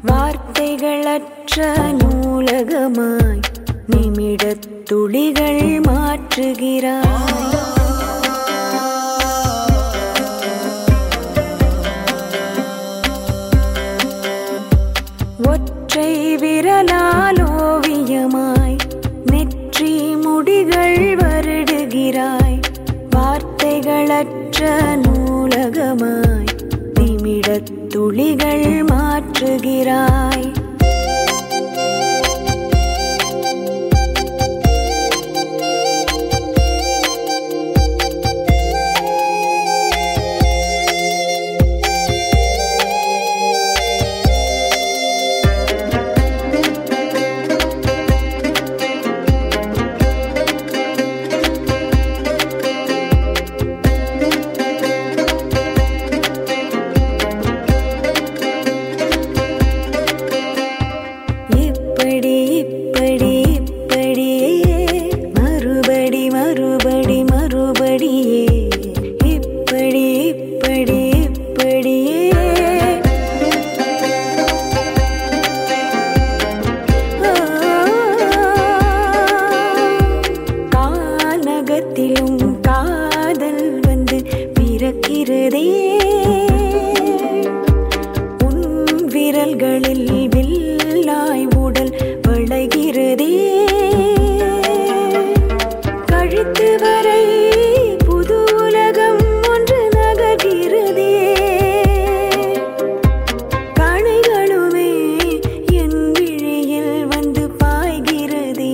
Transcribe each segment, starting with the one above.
வார்த்தைகளற்ற நூலகமாய் நிமிடத் துளிகள் மாற்றுகிறாய் ஒற்றை விரலால் ஓவியமாய் நெற்றி முடிகள் வருடுகிறாய் வார்த்தைகளற்ற நூலகமாய் நிமிடத் துளிகள் மாற்றுகிறாய் இப்படி இப்படி இப்படியே மறுபடி மறுபடி மறுபடியே இப்படி இப்படி இப்படியே கானகத்திலும் காதல் வந்து பிறக்கிறதே உன் விரல்களில் வில்லாய் உடல் வளைகிறதே கழுத்து வரை புது உலகம் ஒன்று நகர்கிறதே கணைகளுமே என் விழியில் வந்து பாய்கிறதே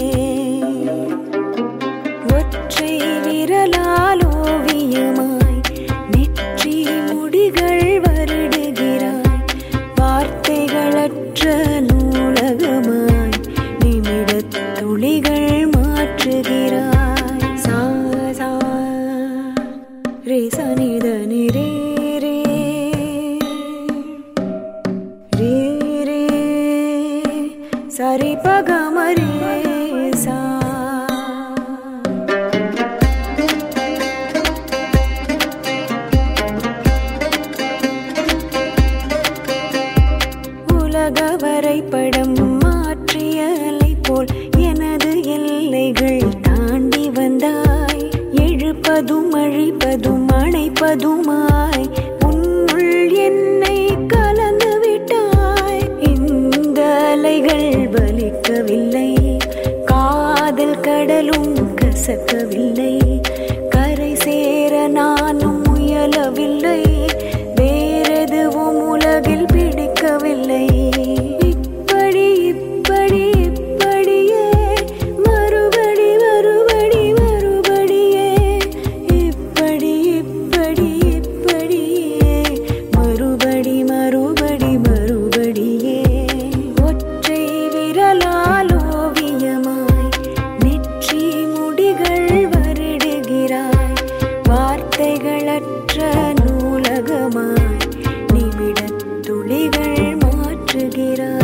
ஒற்றை விரலால் ஓவியமாய் நெற்றி முடிகள் வருடுகிறாய் வார்த்தைகளற்ற நூலகமாய் நிமிடத் துளிகள் மாற்றுகிறாய் சா சா ரே சனித நிரே ரே ரே ரே சரி பகமரே சா உலக வரைபடம் மாற்றிய அலை போல் எனது எல்லைகள் தாண்டி வந்தாய் எழுப்பதும் அழிப்பதும் அணைப்பதுமாய் உன்னுள் என்னை கலந்து விட்டாய் இந்த அலைகள் வலிக்கவில்லை காதல் கடலும் கசக்கவில்லை கரை சேர நானும் முயலவில்லை வேறெதுவும் உலகில் பிடிக்கவில்லை இப்படி இப்படி இப்படியே மறுபடி மறுபடி மறுபடியே இப்படி இப்படி இப்படியே மறுபடி மறுபடி மறுபடியே ஒற்றை விரலால் ஓவியமாய் நெற்றி முடிகள் வருடுகிறாய் வார்த்தைகளற்ற நூலகமாய் நிமிடத் துளிகள் மாற்றுகிறாய்